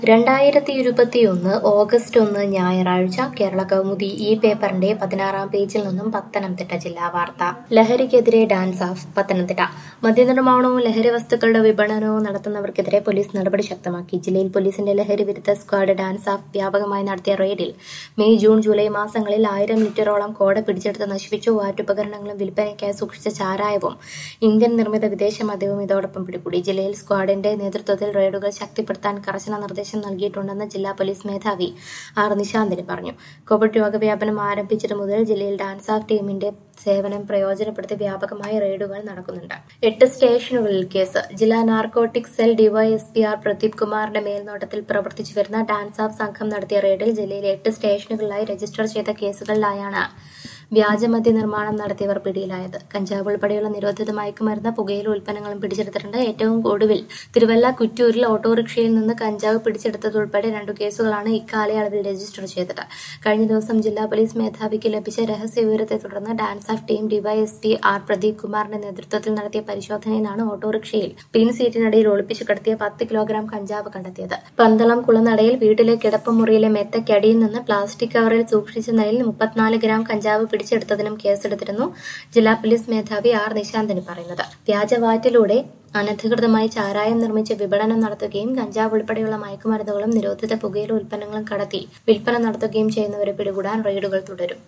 രണ്ടായിരത്തി ഇരുപത്തിയൊന്ന് ഓഗസ്റ്റ് ഒന്ന് ഞായറാഴ്ച കേരള കൗമുദി ഈ പേപ്പറിന്റെ പതിനാറാം പേജിൽ നിന്നും പത്തനംതിട്ട ജില്ലാ വാർത്ത ലഹരിക്കെതിരെ ഡാൻസ് ഓഫ് പത്തനംതിട്ട മദ്യനിർമ്മാണവും ലഹരി വസ്തുക്കളുടെ വിപണനവും നടത്തുന്നവർക്കെതിരെ പോലീസ് നടപടി ശക്തമാക്കി ജില്ലയിൽ പോലീസിന്റെ ലഹരി വിരുദ്ധ സ്ക്വാഡ് ഡാൻസ് ഓഫ് വ്യാപകമായി നടത്തിയ റെയ്ഡിൽ മെയ് ജൂൺ ജൂലൈ മാസങ്ങളിൽ ആയിരം ലിറ്ററോളം കോട പിടിച്ചെടുത്ത് നശിപ്പിച്ചു വാറ്റുപകരണങ്ങളും വിൽപ്പനയ്ക്കായി സൂക്ഷിച്ച ചാരായവും ഇന്ത്യൻ നിർമ്മിത വിദേശ മദ്യവും ഇതോടൊപ്പം പിടികൂടി ജില്ലയിൽ സ്ക്വാഡിന്റെ നേതൃത്വത്തിൽ റെയ്ഡുകൾ ശക്തിപ്പെടുത്താൻ കർശന നിർദ്ദേശം നൽകിയിട്ടുണ്ടെന്ന് ജില്ലാ പോലീസ് മേധാവി ആർ നിശാന്തിന് പറഞ്ഞു കോവിഡ് രോഗവ്യാപനം ആരംഭിച്ചത് മുതൽ ജില്ലയിൽ ഡാൻസ് ഓഫ് ടീമിന്റെ സേവനം പ്രയോജനപ്പെടുത്തി വ്യാപകമായി റെയ്ഡുകൾ നടക്കുന്നുണ്ട് എട്ട് സ്റ്റേഷനുകളിൽ കേസ് ജില്ലാ narcotic cell DYSP R Pradeep കുമാറിന്റെ മേൽനോട്ടത്തിൽ പ്രവർത്തിച്ചു വരുന്ന ഡാൻസ് ഓഫ് സംഘം നടത്തിയ റെയ്ഡിൽ ജില്ലയിലെ എട്ട് സ്റ്റേഷനുകളിലായി രജിസ്റ്റർ ചെയ്ത കേസുകളിലായാണ് വ്യാജമദ്യ നിർമ്മാണം നടത്തിയവർ പിടിയിലായത് കഞ്ചാവ് ഉൾപ്പെടെയുള്ള നിരോധിത മയക്കുമരുന്ന് പുകയില ഉൽപ്പന്നങ്ങളും പിടിച്ചെടുത്തിട്ടുണ്ട് ഏറ്റവും ഒടുവിൽ തിരുവല്ല കുറ്റൂരിൽ ഓട്ടോറിക്ഷയിൽ നിന്ന് കഞ്ചാവ് പിടിച്ചെടുത്തതുൾപ്പെടെ രണ്ടു കേസുകളാണ് ഇക്കാലയളവിൽ രജിസ്റ്റർ ചെയ്തത് കഴിഞ്ഞ ദിവസം ജില്ലാ പോലീസ് മേധാവിക്ക് ലഭിച്ച രഹസ്യ വിവരത്തെ തുടർന്ന് DANSAF team DYSP R Pradeep കുമാറിന്റെ നേതൃത്വത്തിൽ നടത്തിയ പരിശോധനയിലാണ് ഓട്ടോറിക്ഷയിൽ പിൻ സീറ്റിനടിയിൽ ഒളിപ്പിച്ചു കടത്തിയ പത്ത് കിലോഗ്രാം കഞ്ചാവ് കണ്ടെത്തിയത് പന്തളം കുളനടയിൽ വീട്ടിലെ കിടപ്പുമുറിയിലെ മെത്തയ്ക്കടിയിൽ നിന്ന് പ്ലാസ്റ്റിക് കവറിൽ സൂക്ഷിച്ച നിലയിൽ മുപ്പത്തിനാല് ഗ്രാം കഞ്ചാവ് പിടിച്ചെടുത്തതിനും കേസെടുത്തിരുന്നു ജില്ലാ പോലീസ് മേധാവി ആർ നിശാന്തിന് പറയുന്നത് വ്യാജവാറ്റിലൂടെ അനധികൃതമായി ചാരായം നിർമ്മിച്ച് വിപണനം നടത്തുകയും കഞ്ചാവ് ഉൾപ്പെടെയുള്ള മയക്കുമരുന്നുകളും നിരോധിത പുകയില ഉൽപ്പന്നങ്ങളും കടത്തി വിൽപ്പന നടത്തുകയും ചെയ്യുന്നവരെ പിടികൂടാൻ റെയ്ഡുകൾ തുടരും